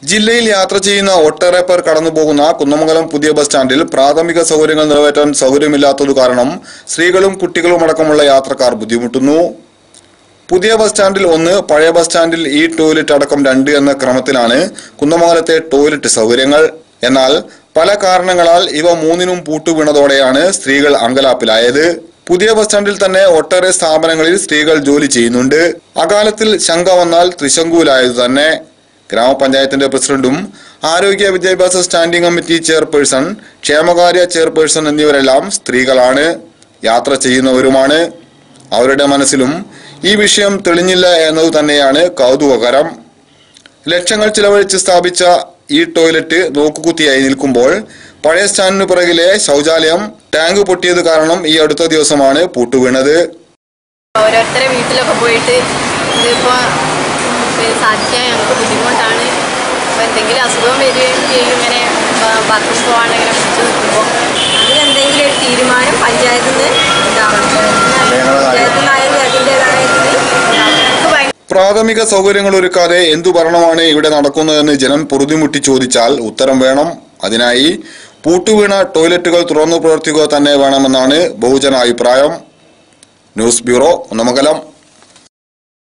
ജില്ലയിൽ യാത്ര ചെയ്യുന്ന ഒട്ടേറെ പേർ കടന്നുപോകുന്ന കുന്നമംഗലം പുതിയ ബസ് സ്റ്റാൻഡിൽ പ്രാഥമിക സൗകര്യങ്ങൾ നിറവേറ്റാൻ സൗകര്യമില്ലാത്തതു കാരണം സ്ത്രീകളും കുട്ടികളും അടക്കമുള്ള യാത്രക്കാർ ബുദ്ധിമുട്ടുന്നു പുതിയ ബസ് സ്റ്റാൻഡിൽ ഒന്ന് പഴയ ബസ് സ്റ്റാൻഡിൽ ഈ ടോയ്ലറ്റ് അടക്കം രണ്ട് എന്ന ക്രമത്തിലാണ് കുന്നമംഗലത്തെ ടോയ്ലറ്റ് സൗകര്യങ്ങൾ എന്നാൽ പല കാരണങ്ങളാൽ ഇവ മൂന്നിനും പൂട്ടുവീണതോടെയാണ് സ്ത്രീകൾ അങ്കലാപ്പിലായത് പുതിയ ബസ് സ്റ്റാൻഡിൽ തന്നെ ഒട്ടേറെ സ്ഥാപനങ്ങളിൽ സ്ത്രീകൾ ജോലി ചെയ്യുന്നുണ്ട് അകാലത്തിൽ ശങ്ക വന്നാൽ ത്രിശങ്കുവിലായത് തന്നെ ഗ്രാമപഞ്ചായത്തിന്റെ പ്രസിഡന്റും ആരോഗ്യ വിദ്യാഭ്യാസ സ്റ്റാൻഡിംഗ് കമ്മിറ്റി ചെയർപേഴ്സൺ ക്ഷേമകാര്യ ചെയർപേഴ്സൺ എന്നിവരെല്ലാം സ്ത്രീകളാണ് യാത്ര ചെയ്യുന്നവരുമാണ് അവരുടെ മനസ്സിലും ഈ വിഷയം തെളിഞ്ഞില്ല എന്നത് തന്നെയാണ് കൗതുകകരം ലക്ഷങ്ങൾ ചിലവഴിച്ച് സ്ഥാപിച്ച ഈ ടോയ്ലറ്റ് നോക്കുകുത്തിയായി നിൽക്കുമ്പോൾ പഴയ സ്റ്റാൻഡിന് പിറകിലെ ശൗചാലയം ടാങ്ക് പൊട്ടിയത് കാരണം ഈ അടുത്ത ദിവസമാണ് പൂട്ടുവീണത് ഓരോരുത്തരെ വീട്ടിലൊക്കെ പോയിട്ട് ഇതിപ്പോൾ സാധിക്കാൻ ഞങ്ങൾക്ക് ബുദ്ധിമുട്ടാണ് അപ്പോൾ എന്തെങ്കിലും അസുഖം വരികയും ചെയ്യും ഇങ്ങനെ ബാത്റൂം പോകാണ്ട് ഇങ്ങനെ പിടിച്ച് നിൽക്കുമ്പോൾ അതിനെന്തെങ്കിലും ഒരു തീരുമാനം പഞ്ചായത്തിൽ നിന്ന് ഉണ്ടാവണം പഞ്ചായത്തിൽ നിന്നായാലും അതിൻ്റെതായ ഇതിൽ ഉണ്ടാവണം. ഞങ്ങൾക്ക് ഭയങ്കര പ്രാഥമിക സൗകര്യങ്ങൾ ഒരുക്കാതെ എന്തു ഭരണമാണ് ഇവിടെ നടക്കുന്നതെന്ന് ജനം പൊറുതിമുട്ടി ചോദിച്ചാൽ ഉത്തരം വേണം അതിനായി പൂട്ടുവീണ ടോയ്ലറ്റുകൾ തുറന്നു പ്രവർത്തിക്കുക തന്നെ വേണമെന്നാണ് ബഹുജന അഭിപ്രായം ന്യൂസ് ബ്യൂറോ കുന്നമംഗലം